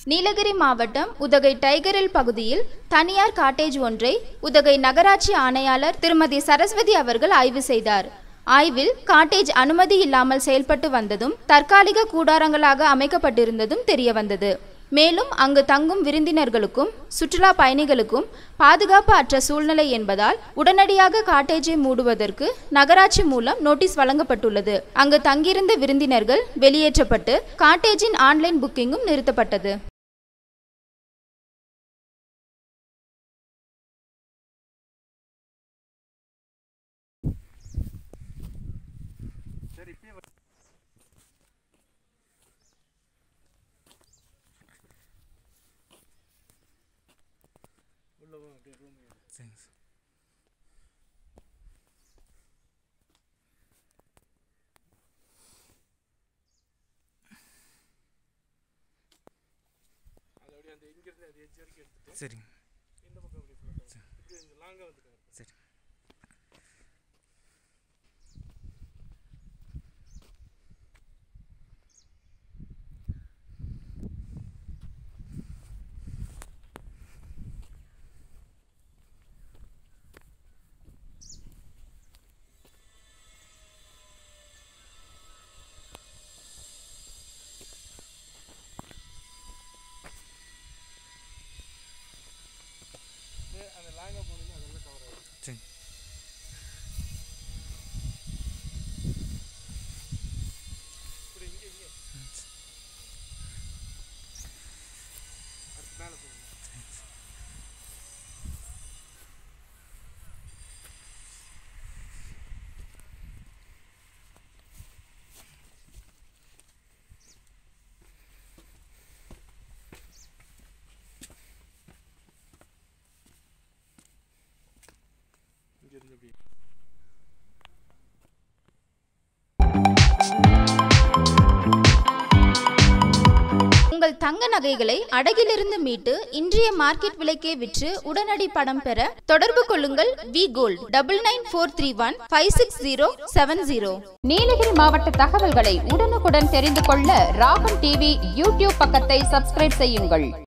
நீலகிரி மாவட்டம் உதகை டைகரில் பகுதியில் தனியார் காட்டேஜ் ஒன்றை உதகை நகராட்சி ஆணையாளர் திருமதி சரஸ்வதி அவர்கள் ஆய்வு செய்தார் ஆய்வில் காட்டேஜ் அனுமதி இல்லாமல் செயல்பட்டு வந்ததும் தற்காலிக கூடாரங்களாக அமைக்கப்பட்டிருந்ததும் தெரியவந்தது மேலும் அங்கு தங்கும் விருந்தினர்களுக்கும் சுற்றுலா பயணிகளுக்கும் பாதுகாப்பு அற்ற சூழ்நிலை என்பதால் உடனடியாக காட்டேஜை மூடுவதற்கு நகராட்சி மூலம் நோட்டீஸ் வழங்கப்பட்டுள்ளது அங்கு தங்கியிருந்த விருந்தினர்கள் வெளியேற்றப்பட்டு காட்டேஜின் ஆன்லைன் புக்கிங்கும் நிறுத்தப்பட்டது சரிங்க சார் சரிங்க சரி சரி உங்கள் தங்க நகைகளை அடகிலிருந்து மீட்டு இன்றைய மார்க்கெட் விலைக்கே விற்று உடனடி பணம் பெற தொடர்பு கொள்ளுங்கள் V gold double nine four three one five six zero seven zero Nilgiri மாவட்ட தகவல்களை உடனுக்குடன் தெரிந்து கொள்ள ராகம் டிவி யூடியூப் பக்கத்தை சப்ஸ்கிரைப் செய்யுங்கள்